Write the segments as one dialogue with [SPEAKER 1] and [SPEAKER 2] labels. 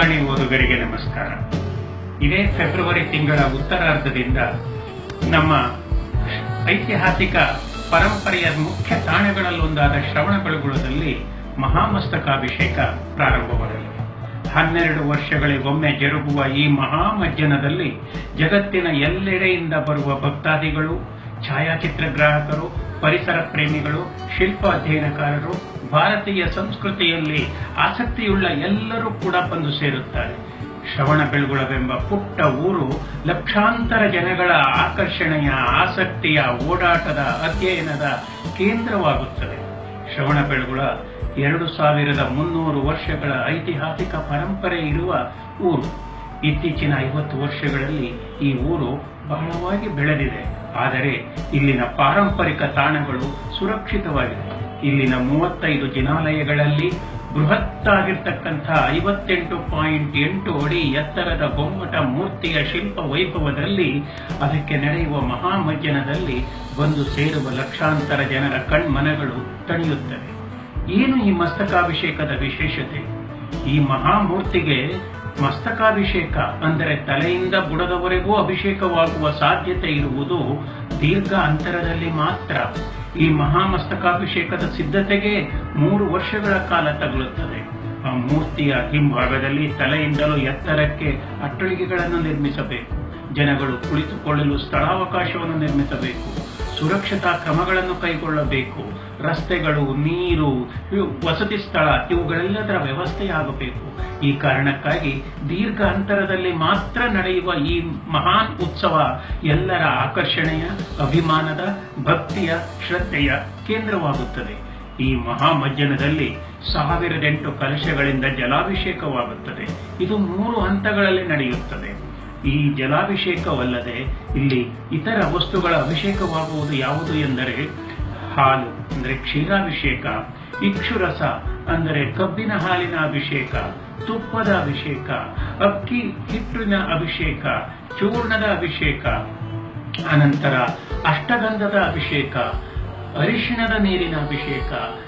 [SPEAKER 1] ಉದಯವಾಣಿ ಓದುಗರಿಗೆ ನಮಸ್ಕಾರ ಇದೇ ಫೆಬ್ರವರಿ ತಿಂಗಳ ಉತ್ತರಾರ್ಧದಿಂದ ನಮ್ಮ ಐತಿಹಾಸಿಕ ಪರಂಪರೆಯ ಮುಖ್ಯ ತಾಣಗಳಲ್ಲೊಂದಾದ ಶ್ರವಣಬೆಳಗೊಳದಲ್ಲಿ ಮಹಾಮಸ್ತಕಾಭಿಷೇಕ ಪ್ರಾರಂಭವಾಗಲಿದೆ ಹನ್ನೆರಡು ವರ್ಷಗಳಿಗೊಮ್ಮೆ ಜರುಗುವ ಈ ಮಹಾಮಜ್ಜನದಲ್ಲಿ ಜಗತ್ತಿನ ಎಲ್ಲೆಡೆಯಿಂದ ಬರುವ ಭಕ್ತಾದಿಗಳು ಛಾಯಾಚಿತ್ರಗ್ರಾಹಕರು ಪರಿಸರ ಪ್ರೇಮಿಗಳು ಶಿಲ್ಪ ಅಧ್ಯಯನಕಾರರು ಭಾರತೀಯ ಸಂಸ್ಕೃತಿಯಲ್ಲಿ ಆಸಕ್ತಿಯುಳ್ಳ ಎಲ್ಲರೂ ಕೂಡ ಬಂದು ಸೇರುತ್ತಾರೆ ಶ್ರವಣ ಬೆಳಗುಳವೆಂಬ ಪುಟ್ಟ ಊರು ಲಕ್ಷಾಂತರ ಜನಗಳ ಆಕರ್ಷಣೆಯ ಆಸಕ್ತಿಯ ಓಡಾಟದ ಅಧ್ಯಯನದ ಕೇಂದ್ರವಾಗುತ್ತದೆ ಶ್ರವಣ ಬೆಳಗುಳ ಎರಡು ಸಾವಿರದ ಮುನ್ನೂರು ವರ್ಷಗಳ ಐತಿಹಾಸಿಕ ಪರಂಪರೆ ಇರುವ ಊರು ಇತ್ತೀಚಿನ ಐವತ್ತು ವರ್ಷಗಳಲ್ಲಿ ಈ ಊರು ಬಹಳವಾಗಿ ಬೆಳೆದಿದೆ ಆದರೆ ಇಲ್ಲಿನ ಪಾರಂಪರಿಕ ತಾಣಗಳು ಸುರಕ್ಷಿತವಾಗಿದೆ ಇಲ್ಲಿನ ಮೂವತ್ತೈದು ಜಿನಾಲಯಗಳಲ್ಲಿ ಬೃಹತ್ತಾಗಿರ್ತಕ್ಕಂಥ ಐವತ್ತೆಂಟು ಪಾಯಿಂಟ್ ಎಂಟು ಅಡಿ ಎತ್ತರದ ಗೊಮ್ಮಟ ಮೂರ್ತಿಯ ಶಿಲ್ಪ ವೈಭವದಲ್ಲಿ ಅದಕ್ಕೆ ನಡೆಯುವ ಮಹಾಮಜ್ಜನದಲ್ಲಿ ಬಂದು ಸೇರುವ ಲಕ್ಷಾಂತರ ಜನರ ಕಣ್ಮನಗಳು ತಣಿಯುತ್ತವೆ ಏನು ಈ ಮಸ್ತಕಾಭಿಷೇಕದ ವಿಶೇಷತೆ ಈ ಮಹಾಮೂರ್ತಿಗೆ ಮಸ್ತಕಾಭಿಷೇಕ ಅಂದರೆ ತಲೆಯಿಂದ ಬುಡದವರೆಗೂ ಅಭಿಷೇಕವಾಗುವ ಸಾಧ್ಯತೆ ಇರುವುದು ದೀರ್ಘ ಅಂತರದಲ್ಲಿ ಮಾತ್ರ ಈ ಮಹಾಮಸ್ತಕಾಭಿಷೇಕದ ಸಿದ್ಧತೆಗೆ ಮೂರು ವರ್ಷಗಳ ಕಾಲ ತಗುಲುತ್ತದೆ ಆ ಮೂರ್ತಿಯ ಹಿಂಭಾಗದಲ್ಲಿ ತಲೆಯಿಂದಲೂ ಎತ್ತರಕ್ಕೆ ಅಟ್ಟಳಿಗೆಗಳನ್ನು ನಿರ್ಮಿಸಬೇಕು ಜನಗಳು ಕುಳಿತುಕೊಳ್ಳಲು ಸ್ಥಳಾವಕಾಶವನ್ನು ನಿರ್ಮಿಸಬೇಕು ಸುರಕ್ಷತಾ ಕ್ರಮಗಳನ್ನು ಕೈಗೊಳ್ಳಬೇಕು ರಸ್ತೆಗಳು ನೀರು ವಸತಿ ಸ್ಥಳ ಇವುಗಳೆಲ್ಲದರ ವ್ಯವಸ್ಥೆಯಾಗಬೇಕು ಈ ಕಾರಣಕ್ಕಾಗಿ ದೀರ್ಘ ಅಂತರದಲ್ಲಿ ಮಾತ್ರ ನಡೆಯುವ ಈ ಮಹಾನ್ ಉತ್ಸವ ಎಲ್ಲರ ಆಕರ್ಷಣೆಯ ಅಭಿಮಾನದ ಭಕ್ತಿಯ ಶ್ರದ್ಧೆಯ ಕೇಂದ್ರವಾಗುತ್ತದೆ ಈ ಮಹಾಮಜ್ಜನದಲ್ಲಿ ಸಾವಿರದೆಂಟು ಕಲಶಗಳಿಂದ ಜಲಾಭಿಷೇಕವಾಗುತ್ತದೆ ಇದು ಮೂರು ಹಂತಗಳಲ್ಲಿ ನಡೆಯುತ್ತದೆ ಈ ಜಲಾಭಿಷೇಕವಲ್ಲದೆ ಇಲ್ಲಿ ಇತರ ವಸ್ತುಗಳ ಅಭಿಷೇಕವಾಗುವುದು ಯಾವುದು ಎಂದರೆ ಹಾಲು ಅಂದರೆ ಕ್ಷೀರಾಭಿಷೇಕ ಇಕ್ಷುರಸ ಅಂದರೆ ಕಬ್ಬಿನ ಹಾಲಿನ ಅಭಿಷೇಕ ತುಪ್ಪದ ಅಭಿಷೇಕ ಅಕ್ಕಿ ಹಿಟ್ಟಿನ ಅಭಿಷೇಕ ಚೂರ್ಣದ ಅಭಿಷೇಕ ಅನಂತರ ಅಷ್ಟಗಂಧದ ಅಭಿಷೇಕ ಅರಿಶಿಣದ ನೀರಿನ ಅಭಿಷೇಕ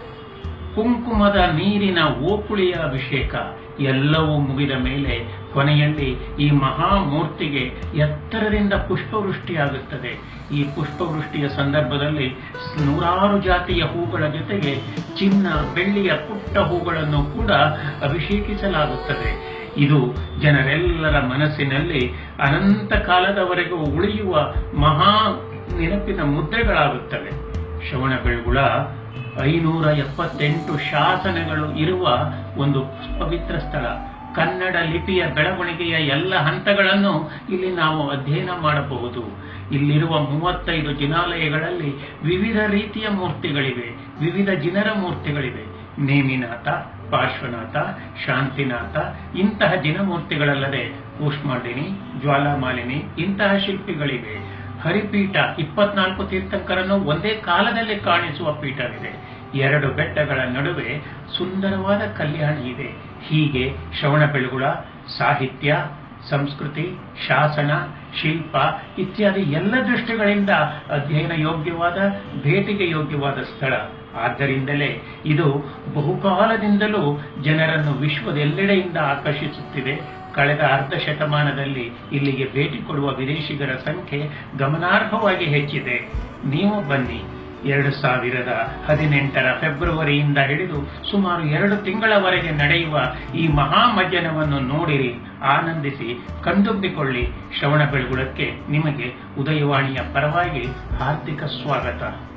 [SPEAKER 1] ಕುಂಕುಮದ ನೀರಿನ ಓಕುಳಿಯ ಅಭಿಷೇಕ ಎಲ್ಲವೂ ಮುಗಿದ ಮೇಲೆ ಕೊನೆಯಲ್ಲಿ ಈ ಮಹಾಮೂರ್ತಿಗೆ ಎತ್ತರದಿಂದ ಪುಷ್ಪವೃಷ್ಟಿಯಾಗುತ್ತದೆ ಈ ಪುಷ್ಪವೃಷ್ಟಿಯ ಸಂದರ್ಭದಲ್ಲಿ ನೂರಾರು ಜಾತಿಯ ಹೂಗಳ ಜೊತೆಗೆ ಚಿನ್ನ ಬೆಳ್ಳಿಯ ಪುಟ್ಟ ಹೂಗಳನ್ನು ಕೂಡ ಅಭಿಷೇಕಿಸಲಾಗುತ್ತದೆ ಇದು ಜನರೆಲ್ಲರ ಮನಸ್ಸಿನಲ್ಲಿ ಅನಂತ ಕಾಲದವರೆಗೂ ಉಳಿಯುವ ಮಹಾ ನೆನಪಿನ ಮುದ್ರೆಗಳಾಗುತ್ತವೆ ಶ್ರವಣ ಬೆಳಗುಳ ಐನೂರ ಎಪ್ಪತ್ತೆಂಟು ಶಾಸನಗಳು ಇರುವ ಒಂದು ಪವಿತ್ರ ಸ್ಥಳ ಕನ್ನಡ ಲಿಪಿಯ ಬೆಳವಣಿಗೆಯ ಎಲ್ಲ ಹಂತಗಳನ್ನು ಇಲ್ಲಿ ನಾವು ಅಧ್ಯಯನ ಮಾಡಬಹುದು ಇಲ್ಲಿರುವ ಮೂವತ್ತೈದು ಜಿನಾಲಯಗಳಲ್ಲಿ ವಿವಿಧ ರೀತಿಯ ಮೂರ್ತಿಗಳಿವೆ ವಿವಿಧ ಜಿನರ ಮೂರ್ತಿಗಳಿವೆ ನೇಮಿನಾಥ ಪಾರ್ಶ್ವನಾಥ ಶಾಂತಿನಾಥ ಇಂತಹ ಜಿನಮೂರ್ತಿಗಳಲ್ಲದೆ ಕೂಷ್ಮಾಂಡಿನಿ ಜ್ವಾಲಾಮಾಲಿನಿ ಇಂತಹ ಶಿಲ್ಪಿಗಳಿವೆ ಹರಿಪೀಠ ಇಪ್ಪತ್ನಾಲ್ಕು ತೀರ್ಥಂಕರನ್ನು ಒಂದೇ ಕಾಲದಲ್ಲಿ ಕಾಣಿಸುವ ಪೀಠವಿದೆ ಎರಡು ಬೆಟ್ಟಗಳ ನಡುವೆ ಸುಂದರವಾದ ಕಲ್ಯಾಣಿ ಇದೆ ಹೀಗೆ ಶ್ರವಣ ಬೆಳಗುಳ ಸಾಹಿತ್ಯ ಸಂಸ್ಕೃತಿ ಶಾಸನ ಶಿಲ್ಪ ಇತ್ಯಾದಿ ಎಲ್ಲ ದೃಷ್ಟಿಗಳಿಂದ ಅಧ್ಯಯನ ಯೋಗ್ಯವಾದ ಭೇಟಿಗೆ ಯೋಗ್ಯವಾದ ಸ್ಥಳ ಆದ್ದರಿಂದಲೇ ಇದು ಬಹುಕಾಲದಿಂದಲೂ ಜನರನ್ನು ವಿಶ್ವದೆಲ್ಲೆಡೆಯಿಂದ ಆಕರ್ಷಿಸುತ್ತಿದೆ ಕಳೆದ ಅರ್ಧ ಶತಮಾನದಲ್ಲಿ ಇಲ್ಲಿಗೆ ಭೇಟಿ ಕೊಡುವ ವಿದೇಶಿಗರ ಸಂಖ್ಯೆ ಗಮನಾರ್ಹವಾಗಿ ಹೆಚ್ಚಿದೆ ನೀವು ಬನ್ನಿ ಎರಡು ಸಾವಿರದ ಹದಿನೆಂಟರ ಫೆಬ್ರವರಿಯಿಂದ ಹಿಡಿದು ಸುಮಾರು ಎರಡು ತಿಂಗಳವರೆಗೆ ನಡೆಯುವ ಈ ಮಹಾಮಜ್ಜನವನ್ನು ನೋಡಿರಿ ಆನಂದಿಸಿ ಕಣ್ತುಂಬಿಕೊಳ್ಳಿ ಶ್ರವಣ ಬೆಳಗುಳಕ್ಕೆ ನಿಮಗೆ ಉದಯವಾಣಿಯ ಪರವಾಗಿ ಹಾರ್ದಿಕ ಸ್ವಾಗತ